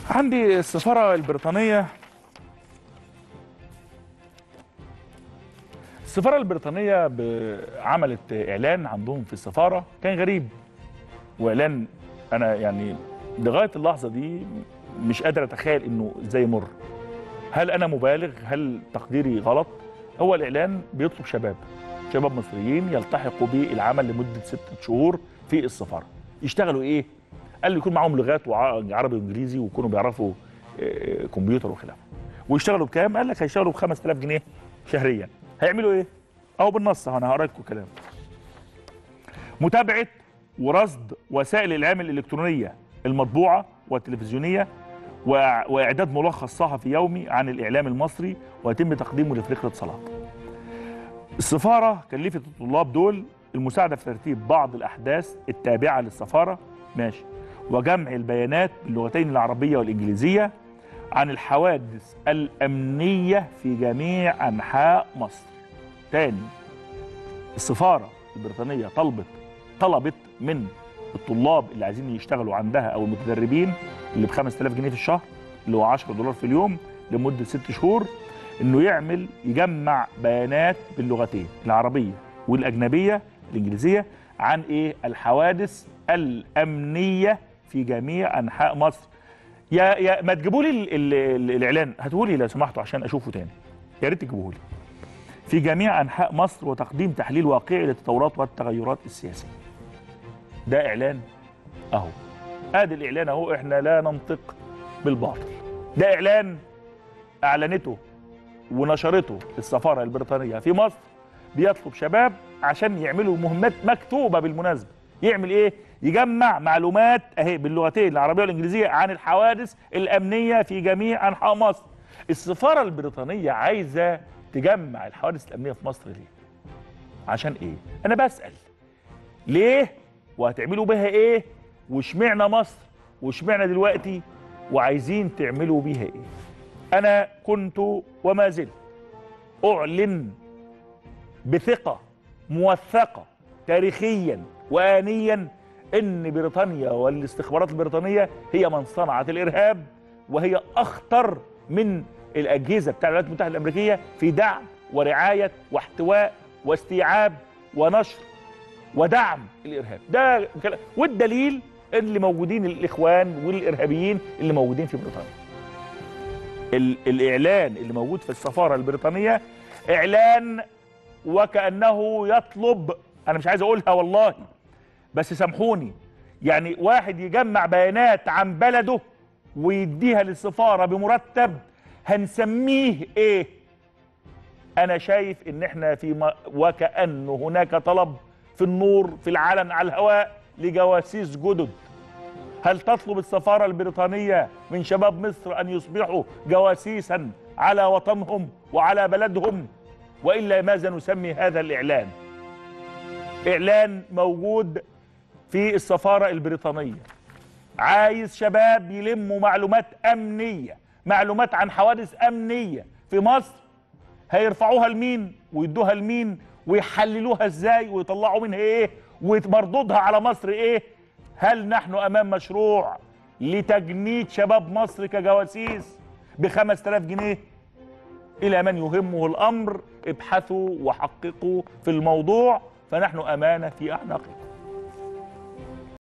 عندي السفارة البريطانية السفارة البريطانية ب- عملت إعلان عندهم في السفارة كان غريب وإعلان أنا يعني لغاية اللحظة دي مش قادر أتخيل إنه إزاي يمر هل أنا مبالغ هل تقديري غلط هو الإعلان بيطلب شباب شباب مصريين يلتحقوا بالعمل لمدة ستة شهور في السفارة يشتغلوا إيه؟ قال لي يكون معاهم لغات وعربي وانجليزي ويكونوا بيعرفوا آه، كمبيوتر وخلافه ويشتغلوا بكام؟ قال لك هيشتغلوا ب 5000 جنيه شهريا هيعملوا ايه؟ اهو بالنص اهو انا هقرا لكم كلام متابعه ورصد وسائل الاعلام الالكترونيه المطبوعه والتلفزيونيه وإع- واعداد ملخص صحفي يومي عن الاعلام المصري ويتم تقديمه لفريق الاتصالات. السفاره كلفت الطلاب دول المساعده في ترتيب بعض الاحداث التابعه للسفاره ماشي وجمع البيانات باللغتين العربيه والانجليزيه عن الحوادث الامنيه في جميع انحاء مصر. تاني السفاره البريطانيه طلبت طلبت من الطلاب اللي عايزين يشتغلوا عندها او المتدربين اللي ب 5000 جنيه في الشهر اللي هو 10 دولار في اليوم لمده ست شهور انه يعمل يجمع بيانات باللغتين العربيه والاجنبيه الانجليزيه عن ايه الحوادث الامنيه في جميع انحاء مصر يا يا ما تجيبوا لي ال- ال- ال- الاعلان هاتوا لي لو سمحتوا عشان اشوفه تاني يا ريت تجيبوه لي في جميع انحاء مصر وتقديم تحليل واقعي للتطورات والتغيرات السياسيه ده اعلان اهو ادي الاعلان اهو احنا لا ننطق بالباطل ده اعلان اعلنته ونشرته السفاره البريطانيه في مصر بيطلب شباب عشان يعملوا مهمات مكتوبه بالمناسبه يعمل ايه يجمع معلومات اهي باللغتين العربيه والانجليزيه عن الحوادث الامنيه في جميع انحاء مصر السفاره البريطانيه عايزه تجمع الحوادث الامنيه في مصر ليه عشان ايه انا بسال ليه وهتعملوا بها ايه واشمعنى مصر واشمعنى دلوقتي وعايزين تعملوا بيها ايه انا كنت وما زلت اعلن بثقه موثقه تاريخيا وانيا ان بريطانيا والاستخبارات البريطانيه هي من صنعت الارهاب وهي اخطر من الاجهزه بتاع الولايات المتحده الامريكيه في دعم ورعايه واحتواء واستيعاب ونشر ودعم الارهاب ده كلام والدليل اللي موجودين الاخوان والارهابيين اللي موجودين في بريطانيا ال- الاعلان اللي موجود في السفاره البريطانيه اعلان وكانه يطلب انا مش عايز اقولها والله بس سامحوني يعني واحد يجمع بيانات عن بلده ويديها للسفاره بمرتب هنسميه ايه انا شايف ان احنا في م... وكأن هناك طلب في النور في العلن على الهواء لجواسيس جدد هل تطلب السفارة البريطانية من شباب مصر أن يصبحوا جواسيسا على وطنهم وعلى بلدهم وإلا ماذا نسمي هذا الإعلان إعلان موجود في السفارة البريطانية عايز شباب يلموا معلومات أمنية معلومات عن حوادث أمنية في مصر هيرفعوها لمين ويدوها لمين ويحللوها ازاي ويطلعوا منها ايه ومردودها على مصر ايه هل نحن امام مشروع لتجنيد شباب مصر كجواسيس ب 5000 جنيه الى من يهمه الامر ابحثوا وحققوا في الموضوع فنحن امانه في اعناقكم